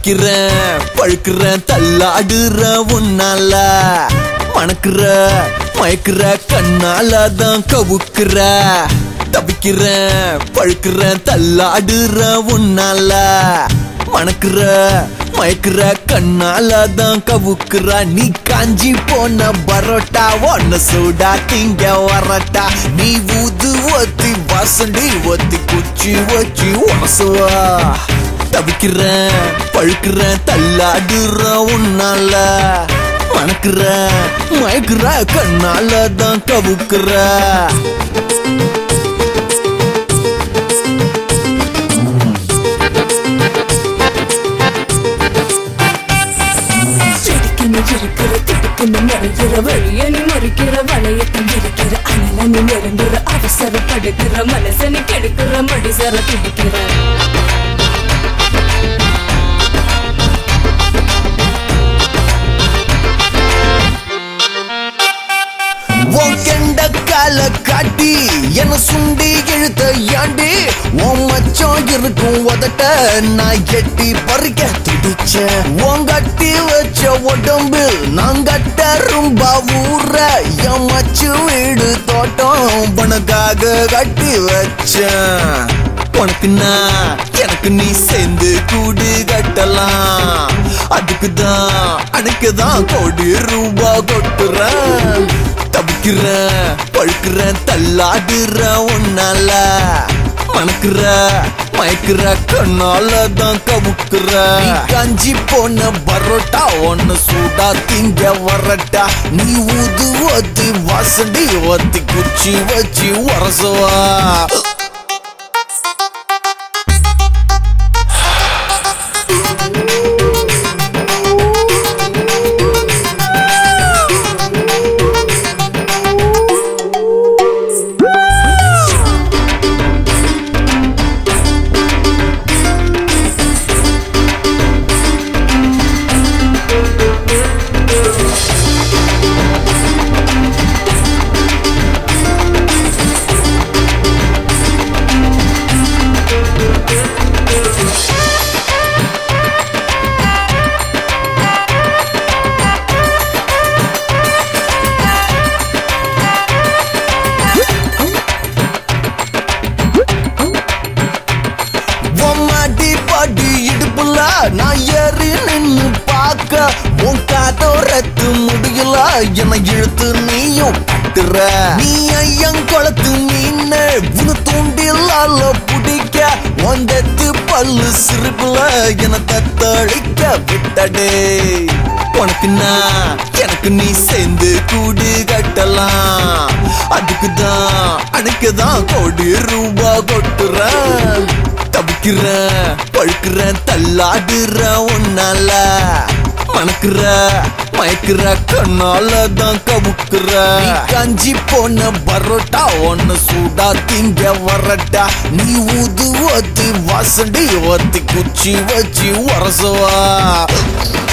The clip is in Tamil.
தவிக்கிறேன் பழுக்கிறேன் தள்ளாடுற உன்னால மணக்குற மயக்குற கண்ணால தான் கவுக்குற தவிக்கிறேன் பழுக்கிறேன் தள்ளாடுற உன்னால மணக்குற மயக்குற கண்ணால தான் கவுக்குற நீ காஞ்சி போன பரோட்டா ஒன்ன சூடா திங்க வரட்டா நீ ஊது ஒத்தி வாசண்டி ஒத்தி குச்சி வச்சு உனசுவா தவிக்கிறேன் பழுக்கிறேன் தள்ளாடுற உன்னால மணக்குற மயக்குற கண்ணால தான் கவுக்குற செதுக்கின இருக்கிற திடுக்கின மறைகிற வழிய நீ மறிக்கிற வளையத்தம் இருக்கிற அனல நீ நெருங்குற அவசரப்படுக்கிற மனசனை கெடுக்கிற மடிசர துடிக்கிற உன் கெண்ட கால காட்டி என்ன சுண்டி இழுத்த யாண்டி உன் மச்சம் இருக்கும் உதட்ட நான் எட்டி பறிக்க துடிச்சேன் உன் கட்டி வச்ச உடம்பு நான் கட்ட ரொம்ப ஊற என் மச்சு வீடு தோட்டம் உனக்காக கட்டி வச்சேன் உனக்கு நான் எனக்கு நீ சேர்ந்து கூடு கட்டலாம் அதுக்கு தான் அன்னைக்கு தான் கோடி ரூபா கொட்டுறேன் தவிக்கிறேன் பழுக்கிறேன் தள்ளாடுற உன்னால மணக்குற மயக்குற கண்ணால தான் கவுக்குற நீ காஞ்சி போன பரோட்டா ஒன்னு சூடா திங்க வரட்டா நீ ஊது ஒத்தி வாசண்டி ஒத்தி குச்சி வச்சு உரசுவா உம்மாடி பாடி இடுப்புல நான் ஏறி நின்னு பார்க்க உன் காதோரத்து முடியல என்னை இழுத்து நீயும் கட்டுற நீ ஐயங்குளத்து மீன் உன தூண்டிலால பிடிக்க வந்தத்து பல்லு சிரிப்புல என தத்தளிக்க விட்டடே உனக்கு நான் எனக்கு நீ சேர்ந்து கூடு கட்டலாம் அதுக்கு தான் அன்னைக்கு தான் கோடி ரூபா கொட்டுறேன் தவிக்கிறேன் பழுக்கிறேன் தள்ளாடுற உன்னால மணக்குற மயக்குற கண்ணால தான் கவுக்குற நீ காஞ்சி போன பரோட்டா ஒன்னு சூடா திங்க வரட்டா நீ ஊது ஒத்தி வாசண்டி ஒத்தி குச்சி வச்சு உரசுவா